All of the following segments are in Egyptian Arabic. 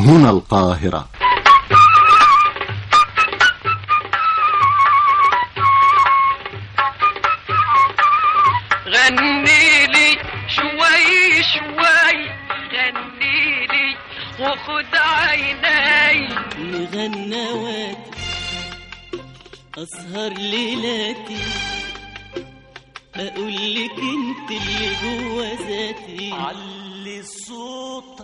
هنا القاهرة غني لي شوي شوي غني لي وخد عيني مغنواتي أسهر ليلاتي أقول لك أنت اللي جوا ذاتي علي صوتك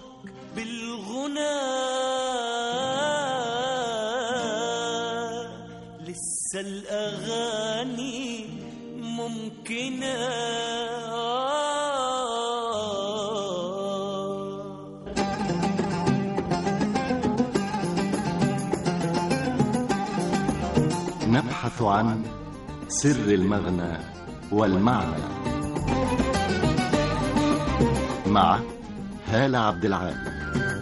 بالغنى لسه الأغاني ممكنة نبحث عن سر المغنى والمعنى مع هالة عبد العال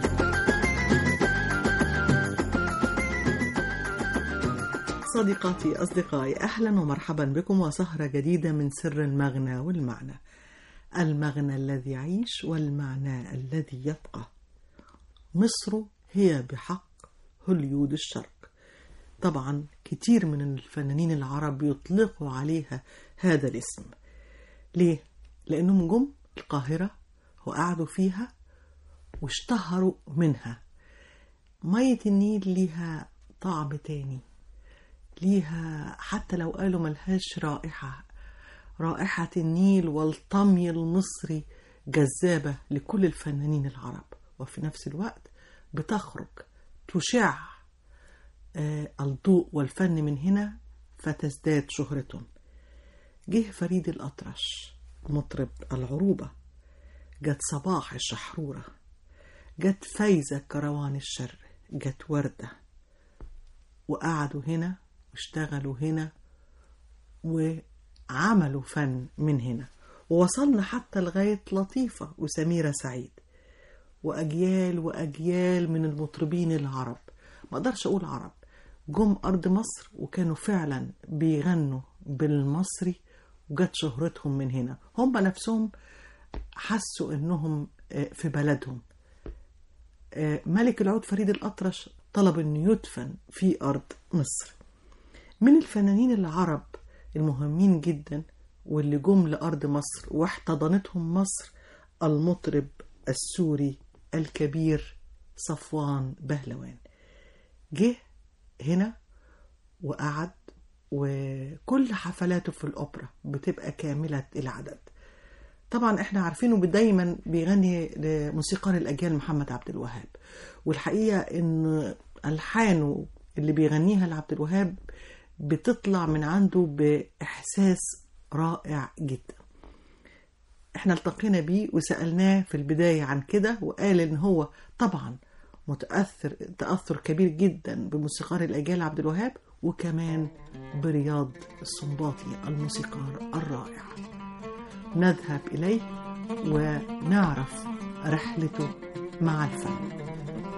صديقاتي أصدقائي أهلا ومرحبا بكم وسهرة جديدة من سر المغنى والمعنى المغنى الذي يعيش والمعنى الذي يبقى مصر هي بحق هوليود الشرق طبعا كتير من الفنانين العرب يطلقوا عليها هذا الاسم ليه؟ لأنهم جم القاهرة وقعدوا فيها واشتهروا منها مية النيل ليها طعم تاني ليها حتى لو قالوا ملهاش رائحة رائحة النيل والطمي المصري جذابة لكل الفنانين العرب وفي نفس الوقت بتخرج تشع آه، الضوء والفن من هنا فتزداد شهرتهم جه فريد الأطرش مطرب العروبة جت صباح الشحرورة جت فايزة كروان الشر جت وردة وقعدوا هنا واشتغلوا هنا وعملوا فن من هنا ووصلنا حتى لغاية لطيفة وسميرة سعيد وأجيال وأجيال من المطربين العرب ما أقدرش أقول عرب جم أرض مصر وكانوا فعلا بيغنوا بالمصري وجت شهرتهم من هنا هم نفسهم حسوا إنهم آه، في بلدهم آه، ملك العود فريد الأطرش طلب إنه يدفن في أرض مصر من الفنانين العرب المهمين جدا واللي جم لأرض مصر واحتضنتهم مصر المطرب السوري الكبير صفوان بهلوان جه هنا وقعد وكل حفلاته في الأوبرا بتبقى كاملة العدد طبعا احنا عارفينه دايما بيغني لموسيقار الأجيال محمد عبد الوهاب والحقيقة ان ألحانه اللي بيغنيها لعبد الوهاب بتطلع من عنده بإحساس رائع جدا احنا التقينا بيه وسألناه في البداية عن كده وقال ان هو طبعا متأثر تأثر كبير جدا بموسيقار الأجيال عبد الوهاب وكمان برياض السنباطي الموسيقار الرائع نذهب إليه ونعرف رحلته مع الفن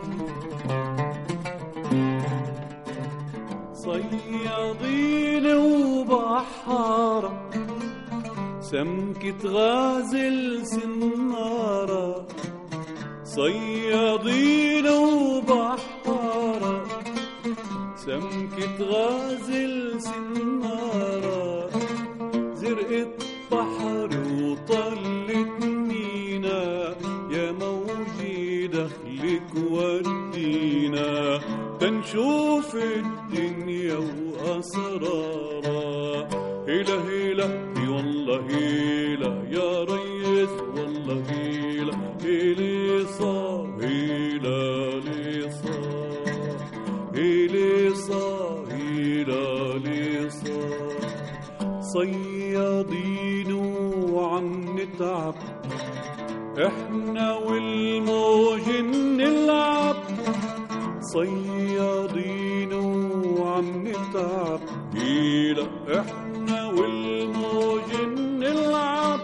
صيادين وبحارة سمكة غازل سنارة صيادين وبحارة سمكة غازل سنارة زرقت بحر وطلت مينا يا موجي دخلك ودينا تنشوف الدنيا وأسرارها هلا هلا والله هلا يا ريس والله هلا هلي صار هلا لي صار هلي صار هلا لي صار صيادين وعم نتعب احنا والموج نلعب صيادين وعم نتعب هيلا احنا والموج نلعب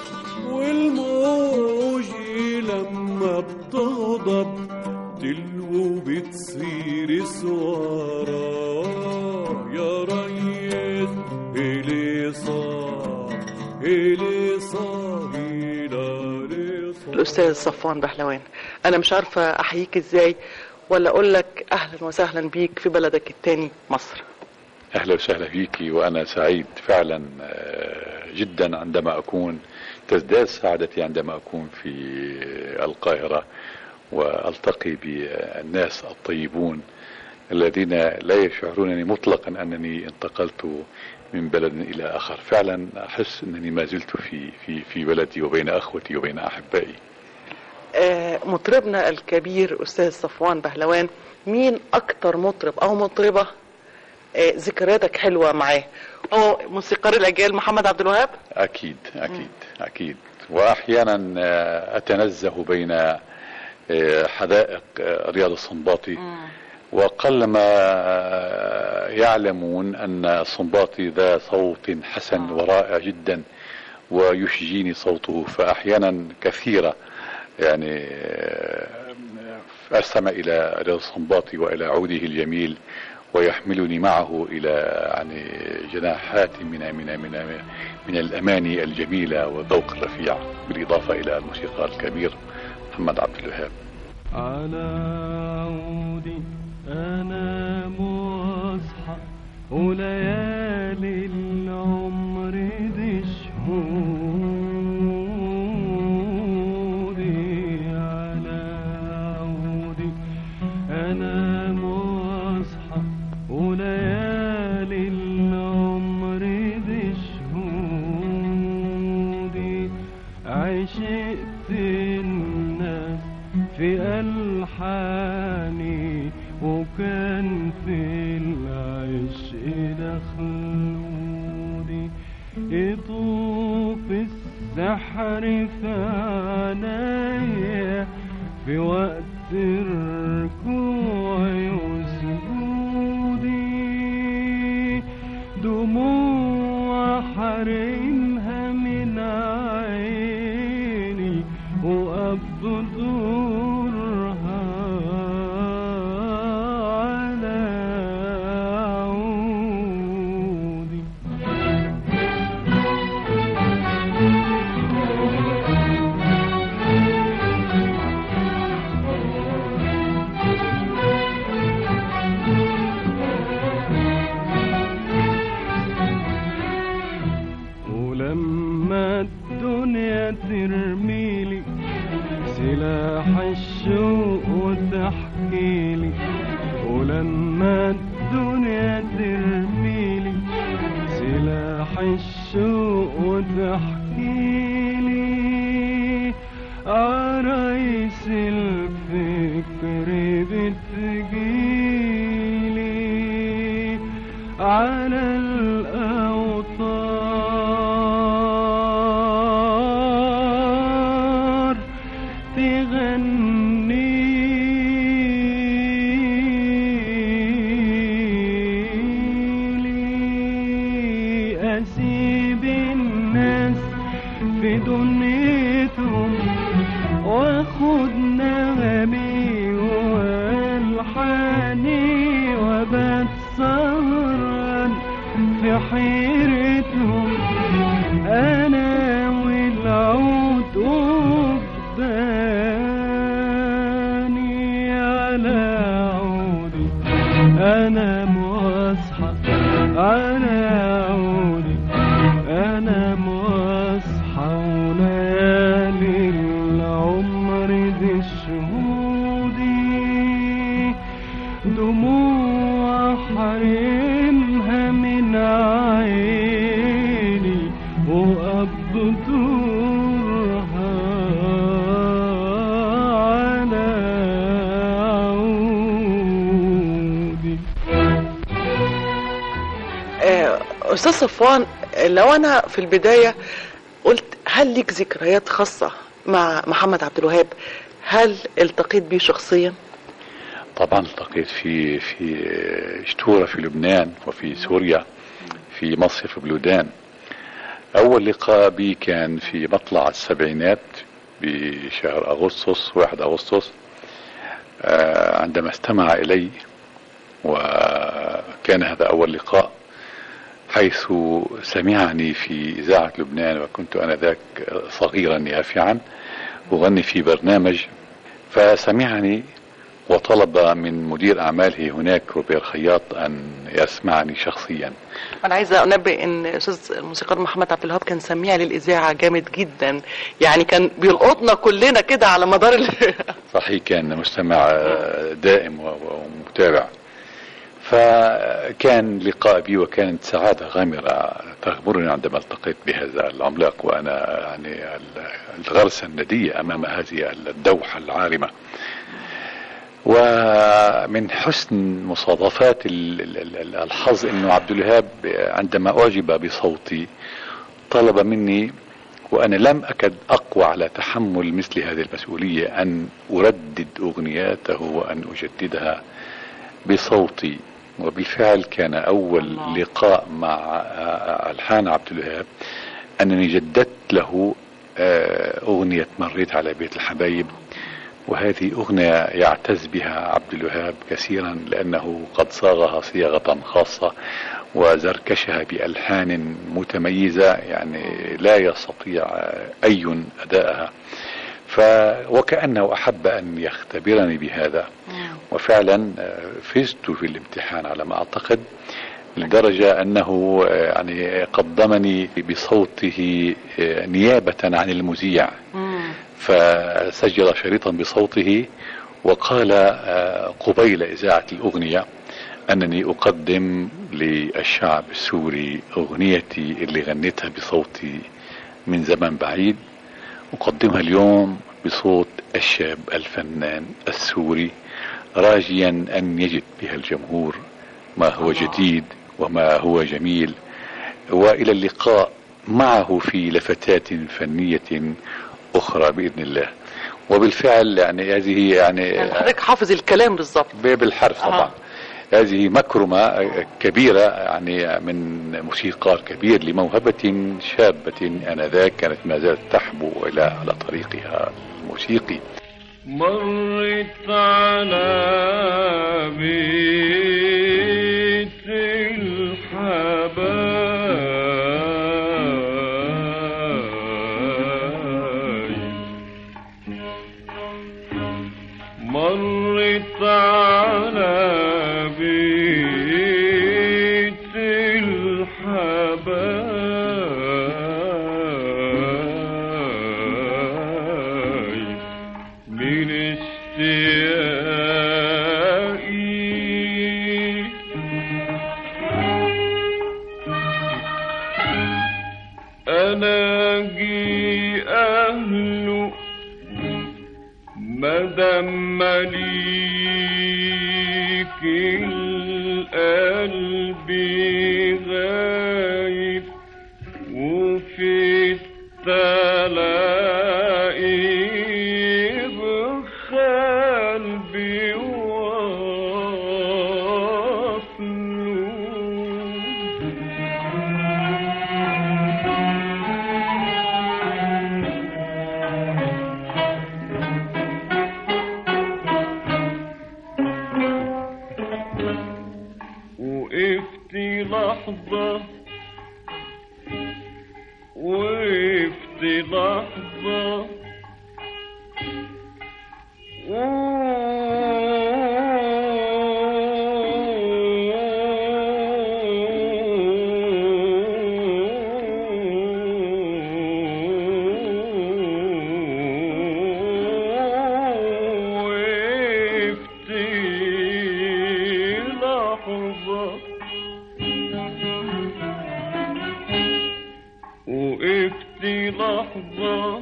والموج لما بتغضب تلو بتصير سوارة يا ريس إلي صار إلي صار إلى الأستاذ صفوان بحلوان انا مش عارفه احييك ازاي ولا اقول لك اهلا وسهلا بيك في بلدك التاني مصر اهلا وسهلا فيك وانا سعيد فعلا آه، جدا عندما اكون تزداد سعادتي عندما اكون في القاهره والتقي بالناس الطيبون الذين لا يشعرونني مطلقا انني انتقلت من بلد الى اخر فعلا احس انني ما زلت في في في بلدي وبين اخوتي وبين احبائي آه، مطربنا الكبير استاذ صفوان بهلوان مين اكتر مطرب او مطربه آه، ذكرياتك حلوه معاه هو موسيقار الاجيال محمد عبد الوهاب اكيد اكيد اكيد واحيانا آه، اتنزه بين آه، حدائق آه، رياض السنباطي وقلما آه، يعلمون ان السنباطي ذا صوت حسن ورائع جدا ويشجيني صوته فاحيانا كثيره يعني آه، استمع الى رياض السنباطي والى عوده الجميل ويحملني معه الى يعني جناحات من من من من الاماني الجميله والذوق الرفيع بالاضافه الى الموسيقار الكبير محمد عبد الوهاب على عودي انام واصحى وليالي العمر دي شهودي على عودي انام واصحى وليالي العمر دي شهودي عشقت الناس في ألحاني وكان في العشق دخلوني يطوف السحر في عنايا في وقت ركوعي وسجودي دموع حرمها من عيني وأبدرها على عودي ولما الدنيا ترميلي سلاح الشوق وتحكيلي ولما الدنيا ترميلي سلاح الشوق وتحكيلي عرايس الفكر بتجيلي على الأوطار تغني لي أسيب الناس في دنيتهم واخد نغمي والحاني وبات سهران في حيرتهم انا والعود قدامي على عودي انا مصحى على عودي انا مصحى وليالي العمر دي شهودي دموع حرمها من عيني وأبدرها على عودي آه، استاذ صفوان لو انا في البدايه قلت هل ليك ذكريات خاصه مع محمد عبد الوهاب هل التقيت بيه شخصيا طبعا التقيت في في شتورة في لبنان وفي سوريا في مصيف بلودان أول لقاء بي كان في مطلع السبعينات بشهر أغسطس 1 أغسطس آه، عندما استمع إلي وكان هذا أول لقاء حيث سمعني في إذاعة لبنان وكنت أنا ذاك صغيرا يافعا أغني في برنامج فسمعني وطلب من مدير أعماله هناك روبير خياط أن يسمعني شخصيا انا عايزه انبه ان استاذ الموسيقار محمد عبد الوهاب كان سميع للاذاعه جامد جدا يعني كان بيلقطنا كلنا كده على مدار ال... صحيح كان مستمع آه، دائم و- و- ومتابع فكان لقاء بي وكانت سعادة غامرة تغمرني عندما التقيت بهذا العملاق وأنا يعني ال- الغرسة الندية أمام هذه الدوحة العارمة ومن حسن مصادفات ال- ال- ال- الحظ أنه عبد الوهاب عندما أعجب بصوتي طلب مني وأنا لم أكد أقوى على تحمل مثل هذه المسؤولية أن أردد أغنياته وأن أجددها بصوتي وبالفعل كان أول الله. لقاء مع آه، ألحان عبد الوهاب أنني جددت له آه، أغنية مريت على بيت الحبايب وهذه أغنية يعتز بها عبد الوهاب كثيرا لأنه قد صاغها صياغة خاصة وزركشها بألحان متميزة يعني لا يستطيع أي أداءها ف وكأنه أحب أن يختبرني بهذا وفعلا آه، فزت في الامتحان على ما أعتقد لدرجة أنه آه، يعني قدمني بصوته آه، نيابة عن المذيع فسجل شريطا بصوته وقال آه، قبيل إذاعة الأغنية أنني أقدم للشعب السوري أغنيتي اللي غنيتها بصوتي من زمن بعيد أقدمها اليوم بصوت الشاب الفنان السوري راجيا أن يجد بها الجمهور ما هو جديد وما هو جميل وإلى اللقاء معه في لفتات فنية أخرى بإذن الله وبالفعل يعني هذه يعني يعني حضرتك حافظ الكلام بالظبط بالحرف طبعا آه. هذه مكرمة كبيرة يعني من موسيقار كبير لموهبة شابة آنذاك كانت ما زالت تحبو إلى على طريقها الموسيقي مرت على بيت الحبايب مرت على بيت الحبايب من اشتياقي ألاقي أهله مدام مليك القلب غايب وفي التلاقي بقلبي وقفت لحظة وقفت لحظة وقفت لحظة وقفت لحظة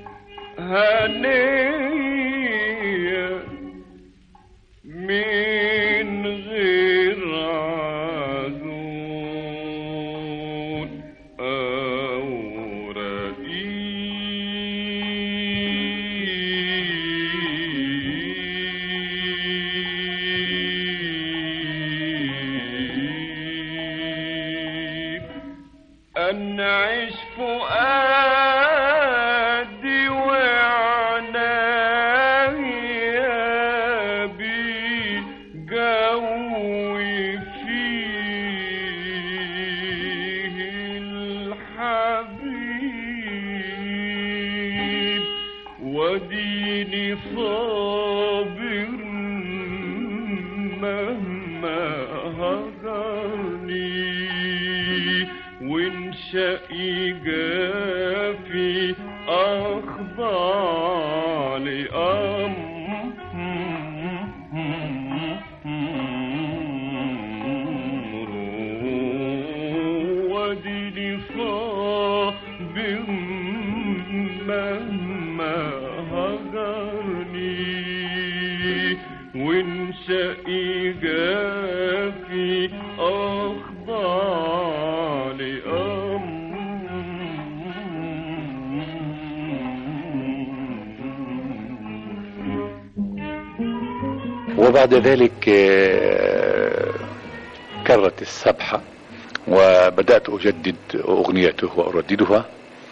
هنية من غير عذول أو رقيب أنعش فؤادي وعنايا بيه شقي جافي أخضع لأمره ودي صابر مهما هجرني وان شقي جافي أخضع لأمره وبعد ذلك آه، كرت السبحة وبدأت أجدد أغنيته وأرددها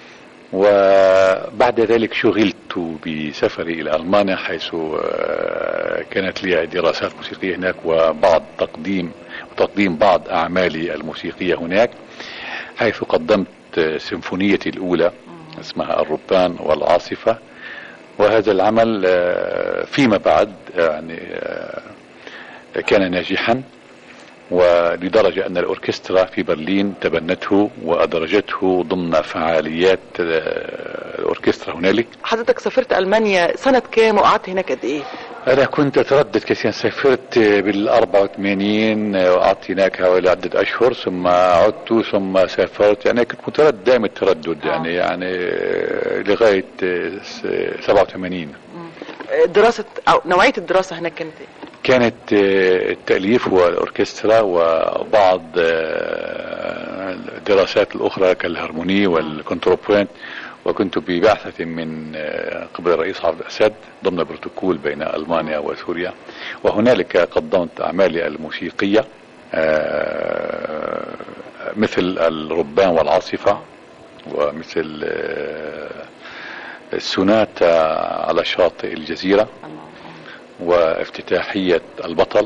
وبعد ذلك شغلت بسفري إلى ألمانيا حيث آه، كانت لي دراسات موسيقية هناك وبعض تقديم وتقديم بعض أعمالي الموسيقية هناك حيث قدمت آه، سيمفونيتي الأولى اسمها الربان والعاصفة وهذا العمل آه، فيما بعد يعني آه، كان ناجحا ولدرجة أن الأوركسترا في برلين تبنته وأدرجته ضمن فعاليات آه، الأوركسترا هنالك حضرتك سافرت المانيا سنه كام وقعدت هناك قد ايه أنا كنت أتردد كثيرا سافرت بال 84 وقعدت هناك حوالي عدة أشهر ثم عدت ثم سافرت يعني كنت متردد دائم التردد يعني يعني لغاية 87 دراسه او نوعيه الدراسه هناك كانت ايه كانت آه، التأليف والأوركسترا وبعض آه، الدراسات الأخرى كالهارموني والكونتروبوينت وكنت ببعثة من آه، قبل الرئيس عبد الأسد ضمن بروتوكول بين ألمانيا وسوريا وهنالك قدمت أعمالي الموسيقية آه، مثل الربان والعاصفة ومثل آه، السوناتا على شاطئ الجزيرة وافتتاحية البطل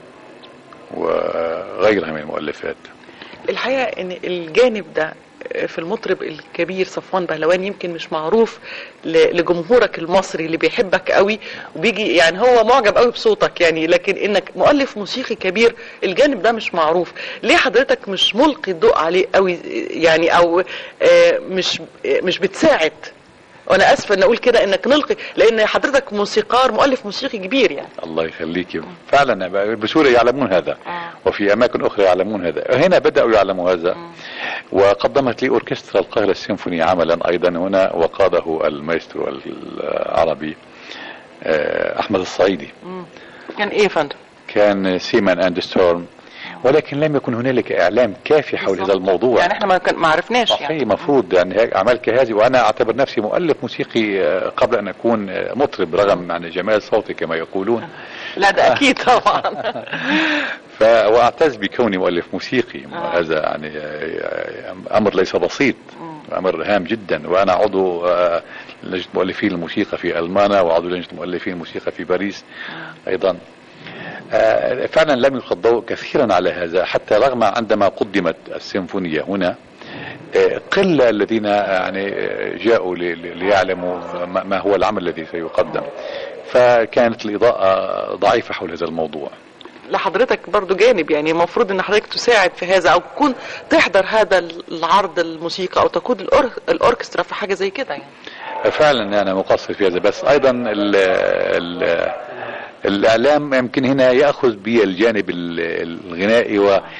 وغيرها من المؤلفات الحقيقه ان الجانب ده في المطرب الكبير صفوان بهلوان يمكن مش معروف ل- لجمهورك المصري اللي بيحبك قوي وبيجي يعني هو معجب قوي بصوتك يعني لكن انك مؤلف موسيقي كبير الجانب ده مش معروف ليه حضرتك مش ملقي الضوء عليه قوي يعني او آه، مش آه، مش بتساعد وانا اسفه ان اقول كده انك نلقي لان حضرتك موسيقار مؤلف موسيقي كبير يعني الله يخليك فعلا بسوريا يعلمون هذا وفي اماكن اخرى يعلمون هذا هنا بداوا يعلموا هذا وقدمت لي اوركسترا القاهره السيمفوني عملا ايضا هنا وقاده المايسترو العربي آه، احمد الصعيدي كان ايه يا فندم كان سيمان اند ستورم ولكن لم يكن هنالك اعلام كافي حول هذا الموضوع يعني احنا ما كان- ما عرفناش صحيح يعني مفروض يعني هيك اعمال كهذه وانا اعتبر نفسي مؤلف موسيقي آه، قبل ان اكون آه، مطرب رغم يعني جمال صوتي كما يقولون لا ده اكيد طبعا ف واعتز بكوني مؤلف موسيقي هذا يعني آه، امر ليس بسيط امر هام جدا وانا عضو آه، لجنه مؤلفين الموسيقى في المانيا وعضو لجنه مؤلفين الموسيقى في باريس ايضا آه، فعلا لم يلقى الضوء كثيرا على هذا حتى رغم عندما قدمت السيمفونيه هنا آه، قلة الذين يعني آه، جاءوا ل- ل- ليعلموا ما ما هو العمل الذي سيقدم فكانت الإضاءة ضعيفة حول هذا الموضوع لحضرتك برضو جانب يعني المفروض ان حضرتك تساعد في هذا او تكون تحضر هذا العرض الموسيقى او تقود الأور... الاوركسترا في حاجه زي كده يعني فعلا انا مقصر في هذا بس ايضا ال ال الاعلام يمكن هنا ياخذ بالجانب ال- الغنائي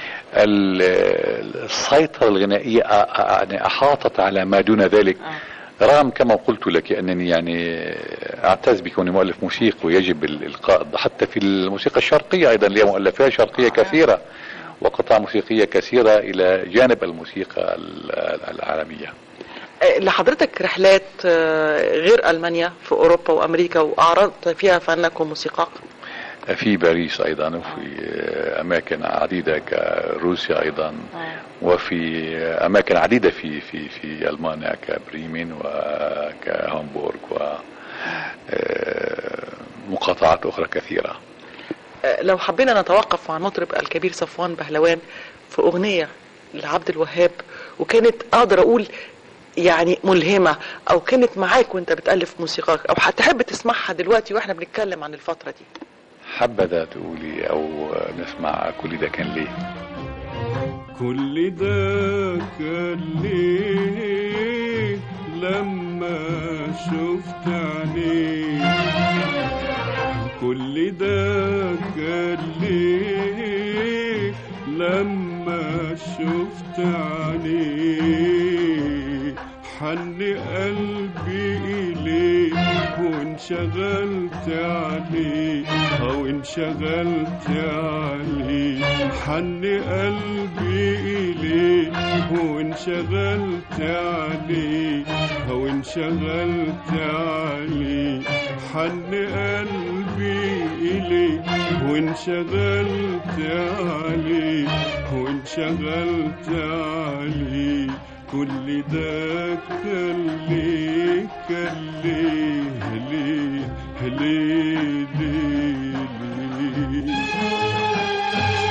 والسيطره الغنائيه أ- أ- يعني احاطت على ما دون ذلك رغم كما قلت لك انني يعني اعتز بكوني مؤلف موسيقي ويجب الالقاء حتى في الموسيقى الشرقيه ايضا لي مؤلفات شرقيه كثيره وقطع موسيقيه كثيره الى جانب الموسيقى ال- العالميه آه، لحضرتك رحلات آه، غير المانيا في اوروبا وامريكا واعرضت فيها فنك وموسيقاك في باريس ايضا وفي اماكن عديده كروسيا ايضا وفي اماكن عديده في في في المانيا كبريمن وكهامبورغ ومقاطعات اخرى كثيره آه، لو حبينا نتوقف مع المطرب الكبير صفوان بهلوان في اغنيه لعبد الوهاب وكانت اقدر اقول يعني ملهمه او كانت معاك وانت بتالف موسيقاك او هتحب تسمعها دلوقتي واحنا بنتكلم عن الفتره دي حبذا تقولي او نسمع كل ده كان ليه كل ده كان ليه لما شفت عينيك كل ده كان ليه لما شفت عينيك حن قلبي إليك وانشغلت عليك أو انشغلت عليك حن قلبي إليك وانشغلت عليك أو انشغلت عليك حن قلبي إليك وانشغلت عليك وانشغلت عليك كل ده كان ليه كان ليه ليه ليه ليه ليه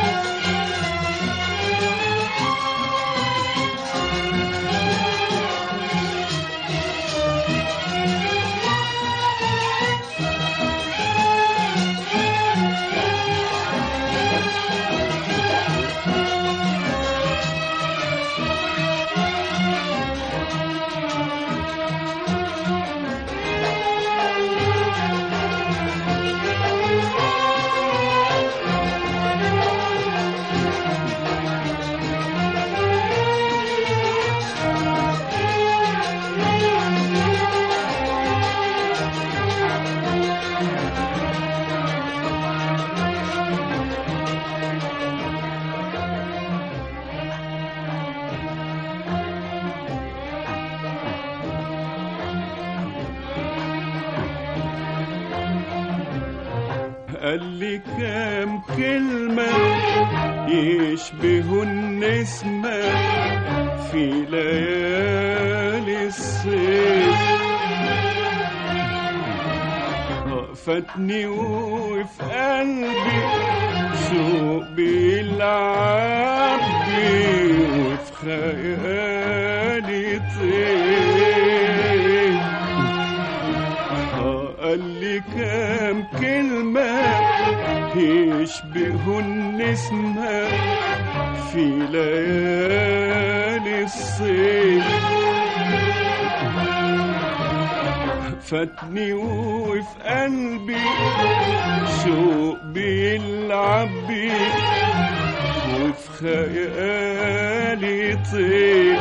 قال لي كام كلمة يشبهوا النسمة في ليالي الصيف فاتني وفي قلبي شوق بيلعب بي وفي خيالي طير قال لي كام كلمة يشبهوا النسمة في ليالي الصيف فاتني وفي قلبي شوق بيلعب بي وفي خيالي طير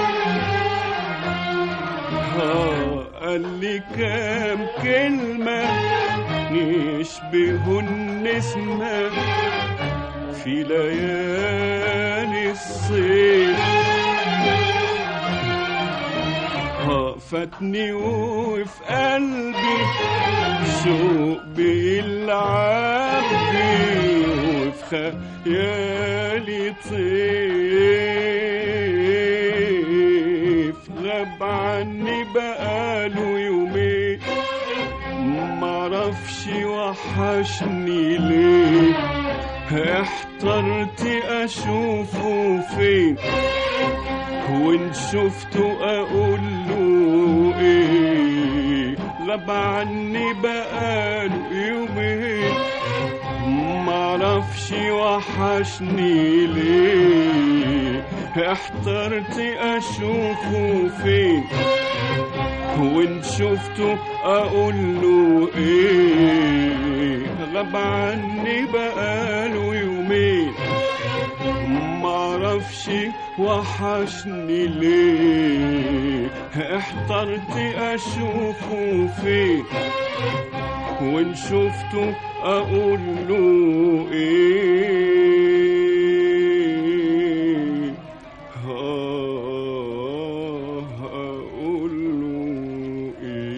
قال لي كام كلمة يشبهوا النسمة في ليالي الصيف فاتني وفي قلبي شوق بيلعب بي وفي خيالي طيف غاب عني بقاله يومين معرفش وحشني ليه احترت اشوفه فين وان شفته اقول له ايه غاب عني بقاله يومين معرفش وحشني ليه احترت اشوفه فين وان شفته اقول له ايه غاب عني بقاله يومين معرفش وحشني ليه احترت اشوفه فين وان شفته اقول له ايه آه، اقول له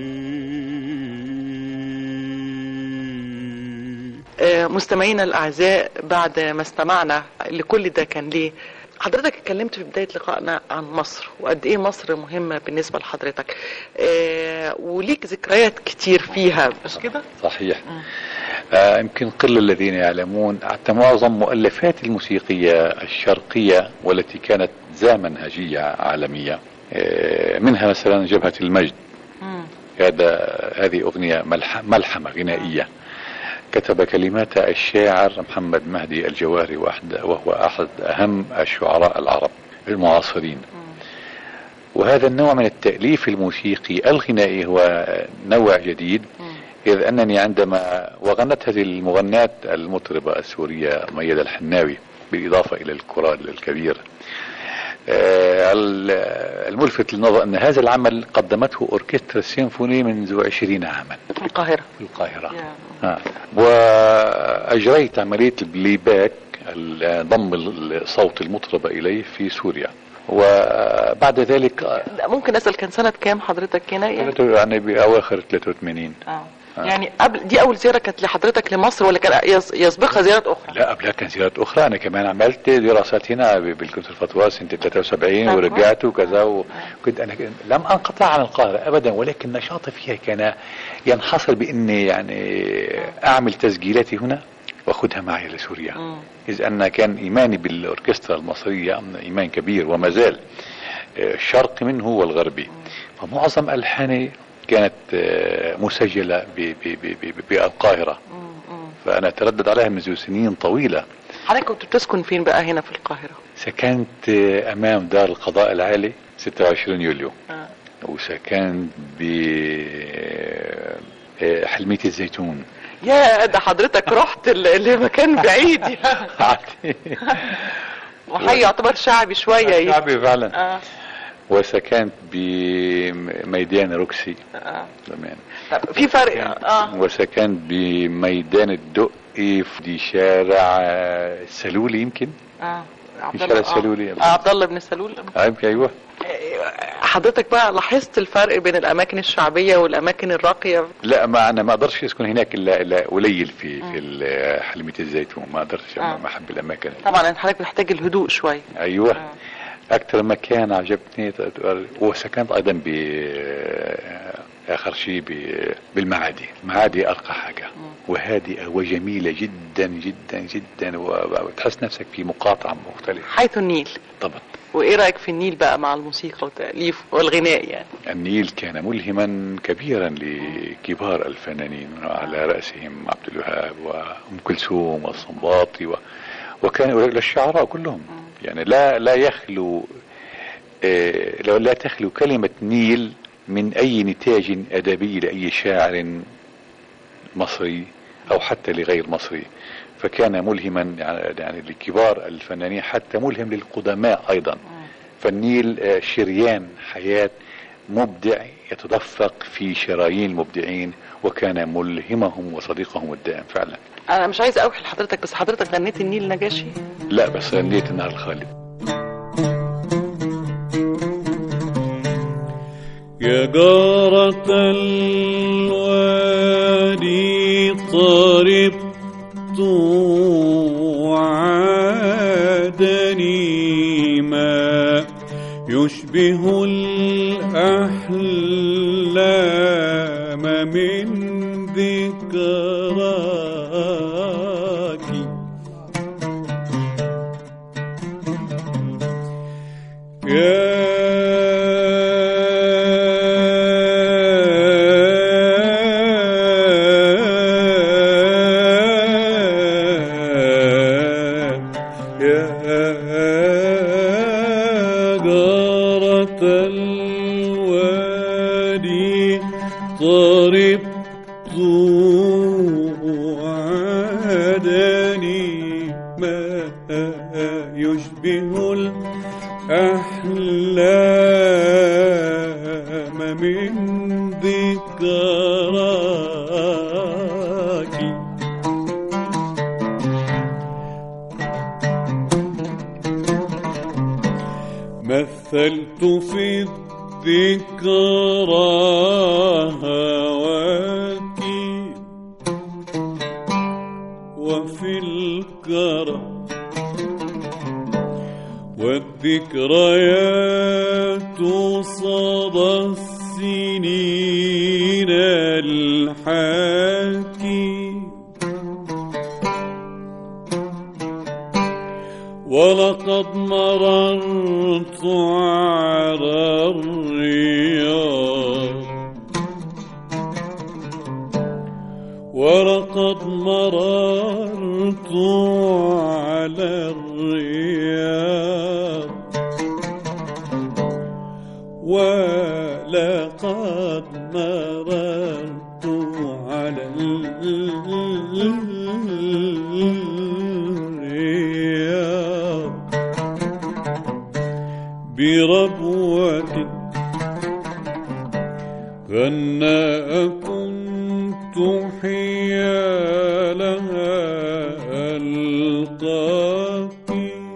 ايه آه، مستمعينا الاعزاء بعد ما استمعنا لكل ده كان ليه حضرتك اتكلمت في بداية لقائنا عن مصر وقد ايه مصر مهمة بالنسبة لحضرتك آه وليك ذكريات كتير فيها مش كده؟ صحيح آه يمكن قل الذين يعلمون حتى معظم مؤلفاتي الموسيقية الشرقية والتي كانت ذا منهجية عالمية آه منها مثلا جبهة المجد مم. هذا هذه أغنية ملح ملحمة غنائية كتب كلمات الشاعر محمد مهدي الجواري واحد وهو أحد أهم الشعراء العرب المعاصرين وهذا النوع من التأليف الموسيقي الغنائي هو نوع جديد إذ أنني عندما وغنت هذه المغنات المطربة السورية ميادة الحناوي بالإضافة إلى الكورال الكبير آه، ال- الملفت للنظر أن هذا العمل قدمته أوركسترا السيمفوني منذ عشرين عاما في القاهرة في القاهرة يا. آه. وأجريت عملية البلاي باك ال- ضم ال- صوت المطربة إليه في سوريا وبعد ذلك لا، ممكن اسال كان سنه كام حضرتك هنا يعني يعني بأواخر 83 اه يعني قبل دي اول زياره كانت لحضرتك لمصر ولا كان يس- يسبقها زيارات اخرى لا قبلها كان زيارات أخرى أنا كمان عملت دراسات هنا ب- بالكونسرفاتوار سنة 73 آه. ورجعت وكذا وكنت أنا ك- لم أنقطع عن القاهرة أبدا ولكن نشاطي فيها كان ينحصر بإني يعني أعمل تسجيلاتي هنا وأخذها معي لسوريا مم. إذ أن كان إيماني بالأوركسترا المصرية إيمان كبير وما زال آه، الشرقي منه والغربي فمعظم ألحاني كانت آه، مسجلة ب- ب- ب- ب- بالقاهرة فأنا أتردد عليها منذ سنين طويلة حضرتك كنت بتسكن فين بقى هنا في القاهره سكنت آه، أمام دار القضاء العالي 26 يوليو آه. وسكنت ب آه، حلمية الزيتون يا ده حضرتك رحت ل- لمكان بعيد وحي يعتبر شعبي شويه يعني. شعبي فعلا اه وسكنت بميدان روكسي اه زمان طب في فرق اه وسكنت بميدان الدقي في شارع آه، السلولي يمكن اه عبد شارع الله السلولي. آه. عبد الله بن سلول أيوة ايوه حضرتك بقى لاحظت الفرق بين الاماكن الشعبيه والاماكن الراقيه لا ما انا ما اقدرش اسكن هناك الا الا قليل في في ال- حلمية الزيتون ما اقدرش آه. ما احب الاماكن طبعا انت حضرتك محتاج الهدوء شويه ايوه آه. اكثر مكان عجبني وسكنت ايضا ب اخر شيء ب- بالمعادي المعادي ارقى حاجه وهادئه وجميله جدا جدا جدا وتحس نفسك في مقاطعه مختلفه حيث النيل طبعا وايه رايك في النيل بقى مع الموسيقى والتاليف والغناء يعني النيل كان ملهما كبيرا لكبار الفنانين على رأسهم عبد الوهاب وأم كلثوم والصنباطي و... وكان للشعراء كلهم يعني لا لا يخلو آه، لو لا تخلو كلمة نيل من أي نتاج أدبي لأي شاعر مصري أو حتى لغير مصري فكان ملهما يعني لكبار الفنانين حتى ملهم للقدماء أيضا فالنيل آه، شريان حياة مبدع يتدفق في شرايين المبدعين وكان ملهمهم وصديقهم الدائم فعلا انا مش عايزه اوحي لحضرتك بس حضرتك غنيت النيل نجاشي لا بس غنيت النهر الخالد يا جارة الوادي طربت وعادني ما يشبه الأحلام من ذكراك يا جارة الوادي طربت وعدني ما يشبه الأحلام من ذكراك مثلت في الذكرى هواك وفي الكرم والذكريات صدى السنين الحاكي ولقد مررت على الرياض ولقد مررت على الرياض ولقد مررت على الرياض بربوة كأنها كنت حيالها ألقاك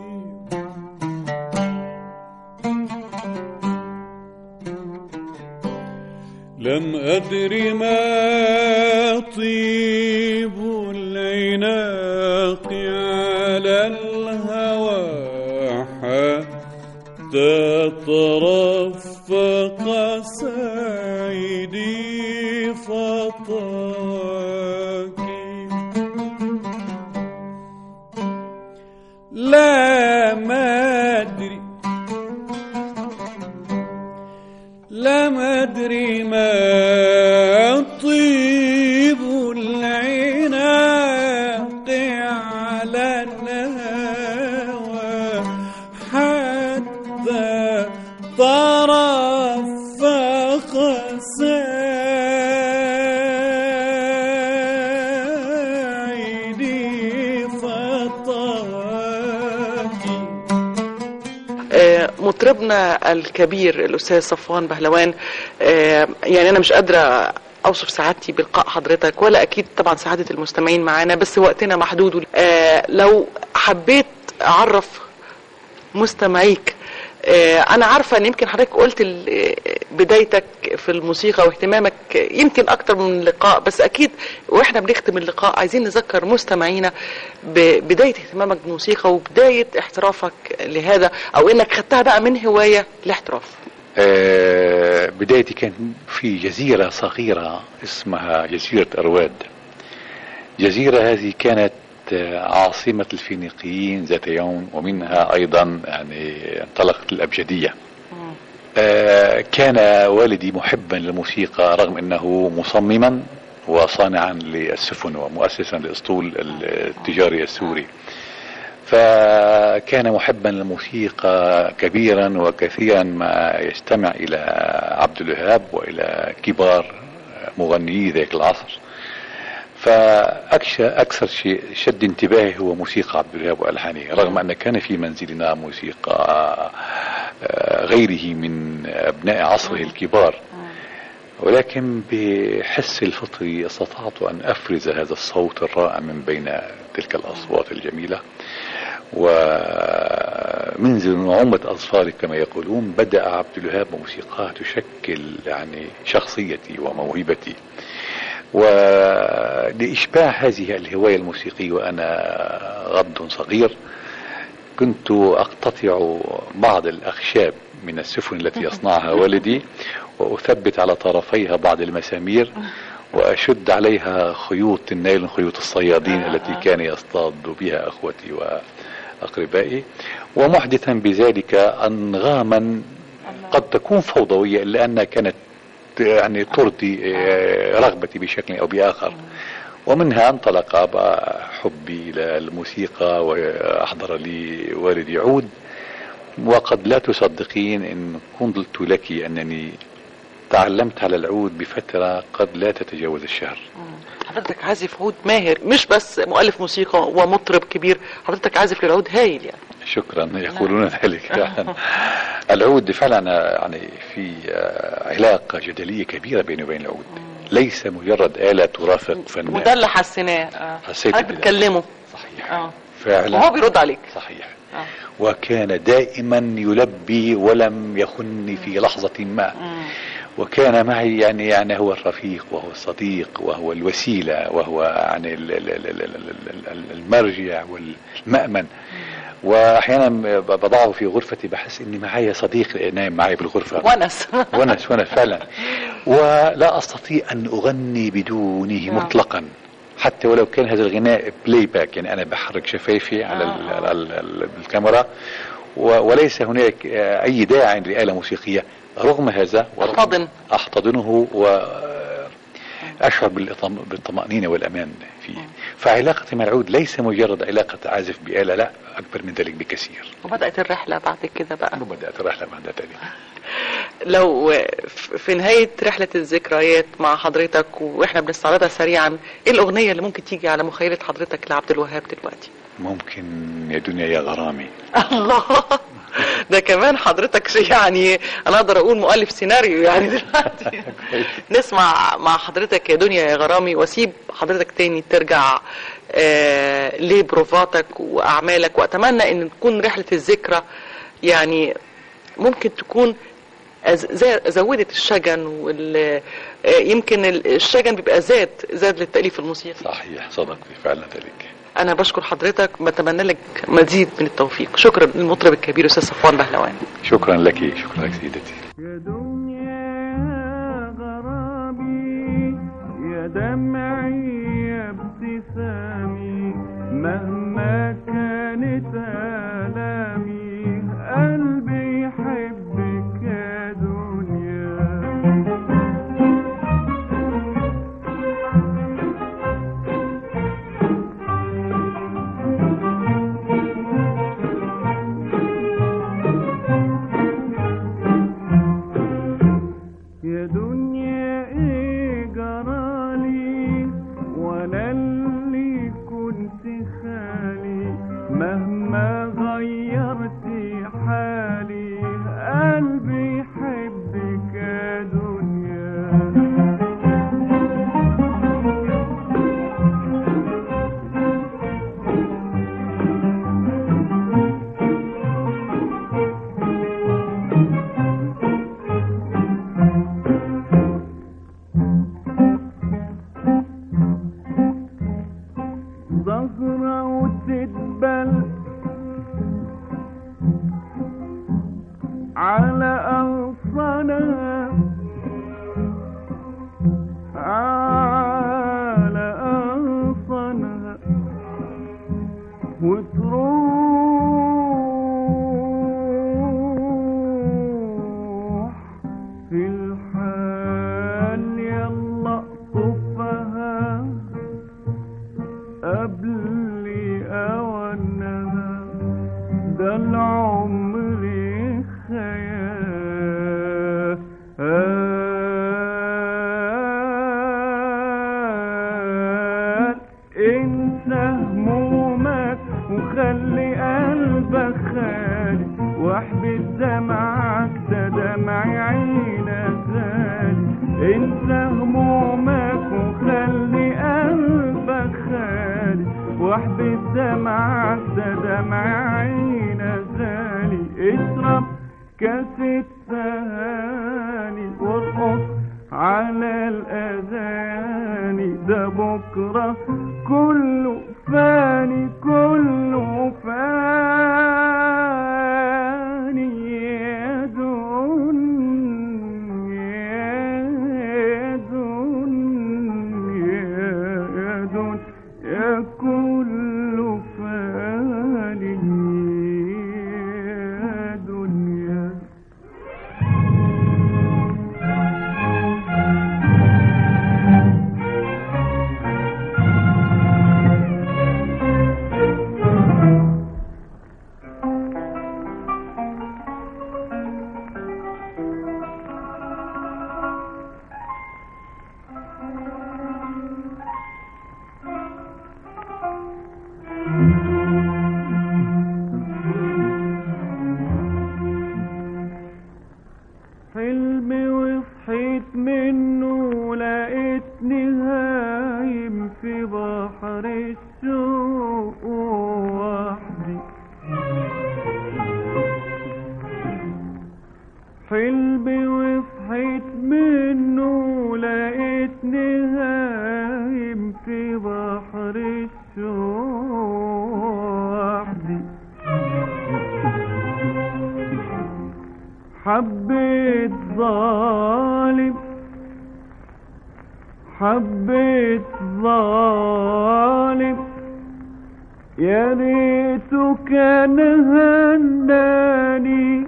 لم أدر ما طيب العناق على الهوى حتى ترفق سعيدي فطاك لا ما أدري لم أدري ما طيب العناق على الهوى حتى ترفق سعيدي فطاكي آه، مطربنا الكبير الاستاذ صفوان بهلوان آه، يعني انا مش قادره اوصف سعادتي بلقاء حضرتك ولا اكيد طبعا سعاده المستمعين معانا بس وقتنا محدود آه، لو حبيت اعرف مستمعيك آه، انا عارفه ان يمكن حضرتك قلت ال- آه، بدايتك في الموسيقى واهتمامك يمكن اكتر من لقاء بس اكيد واحنا بنختم اللقاء عايزين نذكر مستمعينا ببدايه اهتمامك بالموسيقى وبدايه احترافك لهذا او انك خدتها بقى من هوايه لاحتراف آه، بدايتي كان في جزيرة صغيرة اسمها جزيرة أرواد جزيرة هذه كانت آه، عاصمة الفينيقيين ذات يوم ومنها أيضا يعني انطلقت الأبجدية آه، كان والدي محبا للموسيقى رغم أنه مصمما وصانعا للسفن ومؤسسا لأسطول التجاري السوري فكان محبا للموسيقى كبيرا وكثيرا ما يستمع الى عبد الوهاب والى كبار مغنيي ذاك العصر فأكثر شيء شد انتباهي هو موسيقى عبد الوهاب والحانه رغم ان كان في منزلنا موسيقى آه، غيره من ابناء عصره الكبار ولكن بحس الفطري استطعت ان افرز هذا الصوت الرائع من بين تلك الاصوات الجميله ومنذ نعومة أظفاري كما يقولون بدأ عبد الوهاب موسيقاه تشكل يعني شخصيتي وموهبتي ولإشباع هذه الهواية الموسيقية وأنا غض صغير كنت أقتطع بعض الأخشاب من السفن التي يصنعها والدي وأثبت على طرفيها بعض المسامير وأشد عليها خيوط النايلون خيوط الصيادين التي كان يصطاد بها أخوتي وأقربائي ومحدثا بذلك أنغاما قد تكون فوضوية إلا أنها كانت يعني ترضي آه، رغبتي بشكل أو بآخر ومنها انطلق بقى حبي إلى الموسيقى وأحضر لي والدي عود وقد لا تصدقين إن قلت لك أنني تعلمت على العود بفترة قد لا تتجاوز الشهر حضرتك عازف عود ماهر مش بس مؤلف موسيقى ومطرب كبير حضرتك عازف للعود هايل يعني شكرا يقولون ذلك فعلا العود فعلا يعني في آه، علاقة جدلية كبيرة بيني وبين العود ليس مجرد آلة ترافق فنان وده اللي حسيناه آه. حسيت حضرتك بده. بتكلمه صحيح اه فعلا وهو بيرد عليك صحيح آه. وكان دائما يلبي ولم يخني في لحظة ما مم. وكان معي يعني يعني هو الرفيق وهو الصديق وهو الوسيلة وهو يعني ال- ال- ال- ال- ال- ال- المرجع والمأمن واحيانا بضعه في غرفتي بحس اني معي صديق نايم معي بالغرفة ونس ونس ونس فعلا ولا استطيع ان اغني بدونه نعم. مطلقا حتى ولو كان هذا الغناء بلاي باك يعني انا بحرك شفايفي على ال- آه. على ال- ال- الكاميرا و- وليس هناك آه، اي داع لآلة موسيقية رغم هذا ورغم أحتضن. احتضنه و اشعر بالإطم- بالطمانينه والامان فيه فعلاقتي مع العود ليس مجرد علاقه عازف بآلة لا اكبر من ذلك بكثير وبدات الرحله بعد كده بقى وبدات الرحله بعد ذلك لو ف- في نهايه رحله الذكريات مع حضرتك واحنا بنستعرضها سريعا ايه الاغنيه اللي ممكن تيجي على مخيله حضرتك لعبد الوهاب دلوقتي ممكن يا دنيا يا غرامي الله ده كمان حضرتك شيء يعني انا اقدر اقول مؤلف سيناريو يعني دلوقتي نسمع مع حضرتك يا دنيا يا غرامي واسيب حضرتك تاني ترجع آه لبروفاتك واعمالك واتمنى ان تكون رحله الذكرى يعني ممكن تكون أز- زي- زودت الشجن وال آه، يمكن ال- الشجن بيبقى زاد زاد للتاليف الموسيقي صحيح صدقت فعلا ذلك انا بشكر حضرتك بتمنى لك مزيد من التوفيق شكرا للمطرب الكبير استاذ صفوان بهلوان شكرا لك شكرا لك سيدتي يا دنيا يا غرامي يا دمعي يا ابتسامي مهما كانت آلامي قلبي يحبك يا دنيا يا دنيا ايه جرالي وانا اللي كنت خالي مهما غيرت حالي قلبي يحبك يا دنيا زهرة وتدبل على أغصانها على أغصانها وتروح في الحال يلا طفها قبل أوانها ده العمر خيال انسى همومك وخلي قلبك خالي واحبس دمعك ده دمع عينك غالي انسى همومك وخلي قلبك خالي واحبس دمعك ده دمع عينك غالي اشرب كاس التهاني وارقص على الأغاني ده بكرة كله فاني كله فاني يا دنيا يا دنيا يا دنيا كله فاني يا دنيا حلمي وصحيت منه لقيتني هايم في بحر الشوق وحدي حلمي وصحيت منه لقيتني هايم في بحر الشوق وحدي حبيت ظالم حبيت ظالم يا ريته كان هناني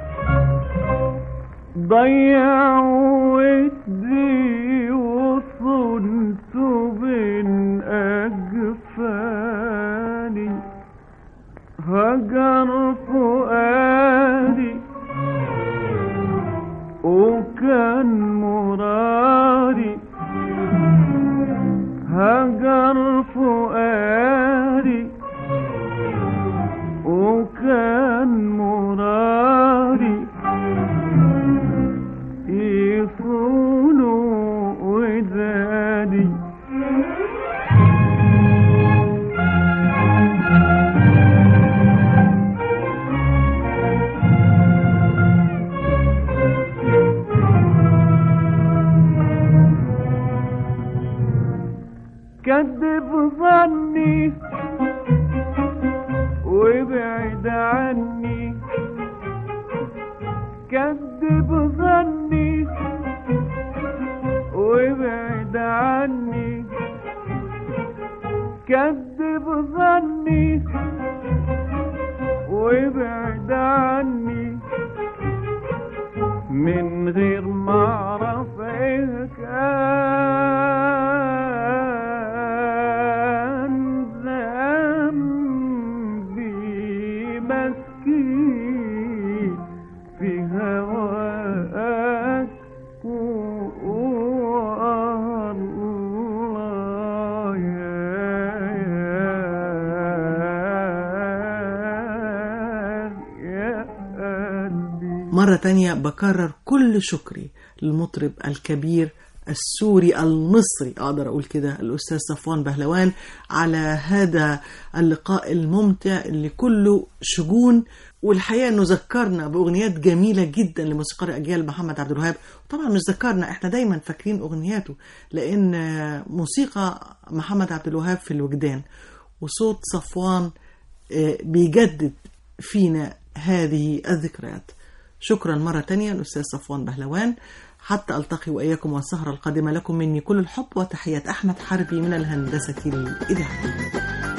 ضيع ودي وصالي هجر فؤادي وكان مرادي هجر فؤادي وكان مرادي يصون ودادي كذب ظني وابعد عني كذب ظني وابعد عني كذب ظني وابعد عني من غير ما اعرف ايه كان ذنبي مسكين في هواك والله يا قلبي مرة تانية بكرر كل شكري للمطرب الكبير السوري المصري أقدر أقول كده الأستاذ صفوان بهلوان على هذا اللقاء الممتع اللي كله شجون والحقيقة انه ذكرنا بأغنيات جميلة جدا لموسيقار أجيال محمد عبد الوهاب طبعا مش ذكرنا احنا دايما فاكرين أغنياته لأن موسيقى محمد عبد الوهاب في الوجدان وصوت صفوان آه، بيجدد فينا هذه الذكريات شكرا مرة تانية الأستاذ صفوان بهلوان حتى ألتقي وإياكم والسهرة القادمة لكم مني كل الحب وتحيات أحمد حربي من الهندسة الإذاعية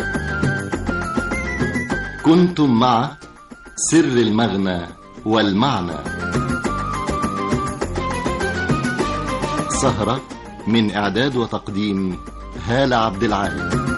كنتم مع سر المغنى والمعنى سهرة من إعداد وتقديم هالة عبد العال